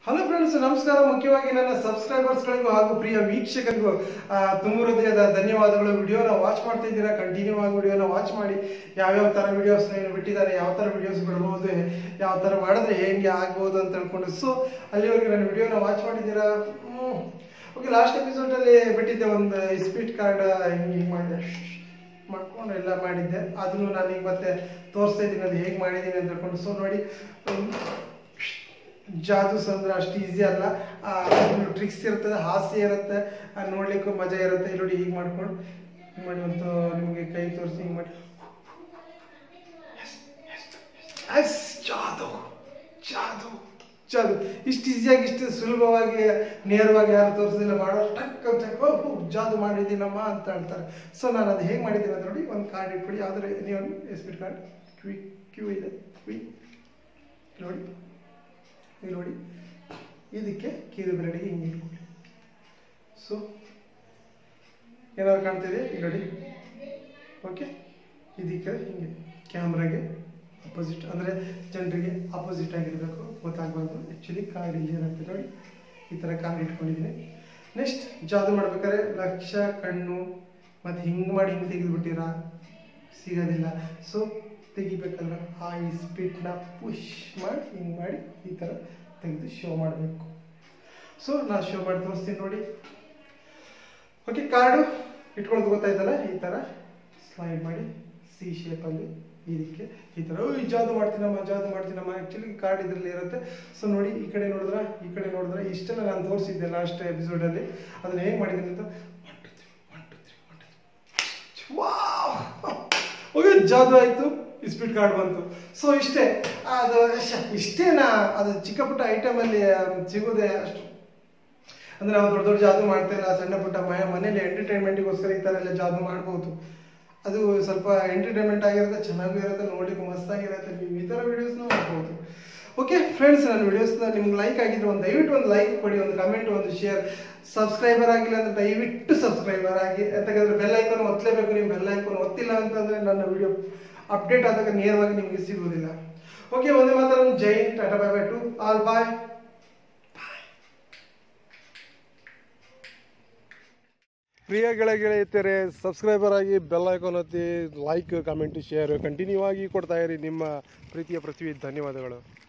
hello friends ನಮಸ್ಕಾರ ಮುಖ್ಯವಾಗಿ ನನ್ನ ಸಬ್ಸ್ಕ್ರೈಬರ್ಸ್ಗಳಿಗೂ ಹಾಗೂ ಪ್ರಿಯ ವೀಕ್ಷಕರಿಗೂ ಆ, ತುಂಬ ಹೃದಯದ ಧನ್ಯವಾದಗಳು ವಿಡಿಯೋನ ವಾಚ್ ಮಾಡ್ತಾ ಇದ್ದೀರಾ ಕಂಟಿನ್ಯೂ ಆಗಿ ವಿಡಿಯೋನ ವಾಚ್ ಮಾಡಿ ಯಾವ್ಯಾವ ಥರ ವಿಡಿಯೋಸ್ ಏನು ಬಿಟ್ಟಿದ್ದಾರೆ ಯಾವ ಥರ ವಿಡಿಯೋಸ್ ಬಿಡ್ಬೋದು ಯಾವ ಥರ ಮಾಡಿದ್ರೆ ಹೆಂಗೆ ಆಗ್ಬೋದು ಅಂತ ಹೇಳ್ಕೊಂಡು ಸೊ ಅಲ್ಲಿವರೆಗೆ ನನ್ನ ವಿಡಿಯೋನ ವಾಚ್ ಮಾಡಿದ್ದೀರಾ ಓಕೆ ಲಾಸ್ಟ್ ಎಪಿಸೋಡಲ್ಲಿ ಬಿಟ್ಟಿದ್ದೆ ಒಂದು ಸ್ಪೀಡ್ ಕಾರ್ಡ್ ಹಿಂಗೆ ಹಿಂಗೆ ಮಾಡಿದೆ ಮಾಡ್ಕೊಂಡು ಎಲ್ಲ ಮಾಡಿದ್ದೆ ಅದನ್ನು ನಾನು ಈಗ ಮತ್ತೆ ತೋರಿಸ್ತಾ ಇದ್ದೀನಿ ಅದು ಹೇಗೆ ಮಾಡಿದ್ದೀನಿ ಅಂತ ಹೇಳ್ಕೊಂಡು ಸೊ ನೋಡಿ ಹ್ಮ್, ಜಾದು ಅಂದ್ರೆ ಅಷ್ಟು ಈಸಿ ಅಲ್ಲ ಟ್ರಿಕ್ಸ್ ಇರ್ತದೆ ಹಾಸ್ಯ ಇರುತ್ತೆ ಆ, ನೋಡ್ಲಿಕ್ಕೂ ಮಜಾ ಇರುತ್ತೆ ಇಲ್ಲಿ ನೋಡಿ ಹೀಗೆ ಮಾಡ್ಕೊಂಡು ಹಿಂಗೆ ಮಾಡಿ ಒಂದು ನಿಮಗೆ ಕೈ ತೋರಿಸಿ ಹಿಂಗೆ ಮಾಡಿ ಎಸ್ ಜಾದು ಜಾದು ಜಾದು ಇಷ್ಟು ಈಸಿಯಾಗಿ ಇಷ್ಟು ಸುಲಭವಾಗಿ ನೇರವಾಗಿ ಯಾರು ತೋರಿಸೋದಿಲ್ಲ ಮಾಡೋ ಟಕ್ ಅಂತ ಓ ಹೋ, ಜಾದು ಮಾಡಿದ್ದೀನಮ್ಮ ಅಂತ ಹೇಳ್ತಾರೆ ಸೊ ನಾನು ಅದು ಹೇಗೆ ಮಾಡಿದ್ದೀನಿ ಅಂತ ನೋಡಿ ಒಂದು ಕಾರ್ಡ್ ಇಟ್ಬಿಡಿ ಯಾವುದಾದ್ರು ನೀವು ಎಸ್ಬಿಟ್ ಕಾರ್ಡ್ ಕ್ವಿ ಕ್ಯೂ ಇದೆ ಕ್ವಿ ನೋಡಿ ಇಲ್ಲಿ ನೋಡಿ ಇದಕ್ಕೆ ಕೀರು ಬೆರಡಿಗೆ ಹಿಂಗೆ ಇಟ್ಕೊಳ್ಳಿ ಸೊ ಏನಾದ್ರು ಕಾಣ್ತಿದೆ ಇಲ್ಲಿ ನೋಡಿ ಓಕೆ ಇದಕ್ಕೆ ಹಿಂಗೆ ಕ್ಯಾಮ್ರಾಗೆ ಅಪೋಸಿಟ್ ಅಂದರೆ ಜನರಿಗೆ ಅಪೋಸಿಟ್ ಆಗಿರಬೇಕು ಗೊತ್ತಾಗಬಾರ್ದು ಆ್ಯಕ್ಚುಲಿ ಕಾರ್ಡ್ ಇಲ್ಲಿ ಇರುತ್ತೆ ನೋಡಿ ಈ ಥರ ಕಾರ್ಡ್ ಇಟ್ಕೊಂಡಿದ್ದೀನಿ ನೆಕ್ಸ್ಟ್ ಜಾದು ಮಾಡ್ಬೇಕಾದ್ರೆ ಲಕ್ಷ ಕಣ್ಣು ಮತ್ತು ಹಿಂಗೆ ಮಾಡಿ ಹಿಂಗೆ ತೆಗೆದುಬಿಟ್ಟಿರಾ ಸಿಗೋದಿಲ್ಲ ಸೊ ತೆಗಿಬೇಕಲ್ಲ ಆ ಈ ಸ್ಪೀಟ್ನ ಪುಷ್ ಮಾಡಿ ಹಿಂಗೆ ಮಾಡಿ ಈ ಥರ ತೆಗೆದು ಶೋ ಮಾಡಬೇಕು ಸೊ ನಾನು ಶೋ ಮಾಡಿ ತೋರಿಸ್ತೀನಿ ನೋಡಿ ಓಕೆ ಕಾರ್ಡು ಇಟ್ಕೊಳ್ಳೋದು ಗೊತ್ತಾಯ್ತಲ್ಲ ಈ ಥರ ಸ್ಲೈಡ್ ಮಾಡಿ ಸಿ ಶೇಪಲ್ಲಿ ಇದಕ್ಕೆ ಈ ಥರ ಓ ಈ ಜಾದು ಮಾಡ್ತೀನಮ್ಮ ಜಾದು ಮಾಡ್ತೀನಮ್ಮ ಆ್ಯಕ್ಚುಲಿ ಕಾರ್ಡ್ ಇದರಲ್ಲಿ ಇರುತ್ತೆ ಸೊ ನೋಡಿ ಈ ಕಡೆ ನೋಡಿದ್ರೆ ಈ ಕಡೆ ನೋಡಿದ್ರೆ ಇಷ್ಟೆಲ್ಲ ನಾನು ತೋರಿಸಿದ್ದೆ ಲಾಸ್ಟ್ ಎಪಿಸೋಡಲ್ಲಿ ಅದನ್ನ ಹೇಗೆ ಮಾಡಿದ್ದೀನಿ ಅಂತ one two three one two three one two wow okay ಜಾದು ಆಯಿತು ಸ್ಪೀಡ್ ಕಾರ್ಡ್ ಬಂತು ಸೊ ಇಷ್ಟೇ ಅದು ಶ- ಇಷ್ಟೇನಾ ಅದು ಚಿಕ್ಕ ಪುಟ್ಟ ಐಟಮಲ್ಲಿ ಸಿಗೋದೇ ಅಷ್ಟು ಅಂದ್ರೆ ನಾವು ದೊಡ್ಡ ದೊಡ್ಡ ಜಾದು ಮಾಡ್ತಾ ಇಲ್ಲ ಸಣ್ಣ ಪುಟ್ಟ ಮ- ಮನೇಲಿ ಎಂಟರ್ಟೈನ್ಮೆಂಟಿಗೋಸ್ಕರ ಈ ಥರ ಎಲ್ಲ ಜಾದು ಮಾಡ್ಬೋದು ಅದು ಸ್ವಲ್ಪ ಎಂಟರ್ಟೈನ್ಮೆಂಟ್ ಆಗಿರುತ್ತೆ ಚೆನ್ನಾಗೂ ಇರುತ್ತೆ ನೋಡ್ಲಿಕ್ಕೆ ಮಸ್ತಾಗಿರುತ್ತೆ ನೀವು ಈ ಥರ ವೀಡಿಯೋಸ್ನ ಮಾಡ್ಬೋದು ಓಕೆ ಫ್ರೆಂಡ್ಸ್ ನನ್ನ ವಿಡಿಯೋಸ್ನ ನಿಮ್ಗೆ ಲೈಕ್ ಆಗಿದ್ರೆ ಒಂದು ದಯವಿಟ್ಟು ಒಂದು ಲೈಕ್ ಕೊಡಿ ಒಂದು ಕಮೆಂಟ್ ಒಂದು ಶೇರ್ ಸಬ್ಸ್ಕ್ರೈಬರ್ ಆಗಿಲ್ಲ ಅಂದ್ರೆ ದಯವಿಟ್ಟು ಸಬ್ಸ್ಕ್ರೈಬರ್ ಆಗಿ ಯಾಕಂದ್ರೆ ಬೆಲ್ ಐಕಾನ್ ಒತ್ತಲೇಬೇಕು ನೀವು ಬೆಲ್ ಐಕಾನ್ ಒತ್ತಿಲ್ಲ ಅಂತಂದ್ರೆ ನನ್ನ ವಿಡಿಯೋ ಅಪ್ಡೇಟ್ ಆದಾಗ ನೇರವಾಗಿ ನಿಮಗೆ ಸಿಗುವುದಿಲ್ಲ ಓಕೆ ಒಂದೇ ಮಾತ್ರ ಜೈ tata bye bye to all bye ಪ್ರಿಯ ಗೆಳೆಯ ಗೆಳೆಯತಿಯರೇ ಸಬ್ಸ್ಕ್ರೈಬರ್ ಆಗಿ ಬೆಲ್ ಐಕಾನ್ ಒತ್ತಿ ಲೈಕ್ ಕಮೆಂಟ್ ಶೇರ್ ಕಂಟಿನ್ಯೂ ಆಗಿ ಕೊಡ್ತಾ ಇರಿ ನಿಮ್ಮ ಪ್ರೀತಿಯ ಪೃಥ್ವಿ ಧನ್ಯವಾದಗಳು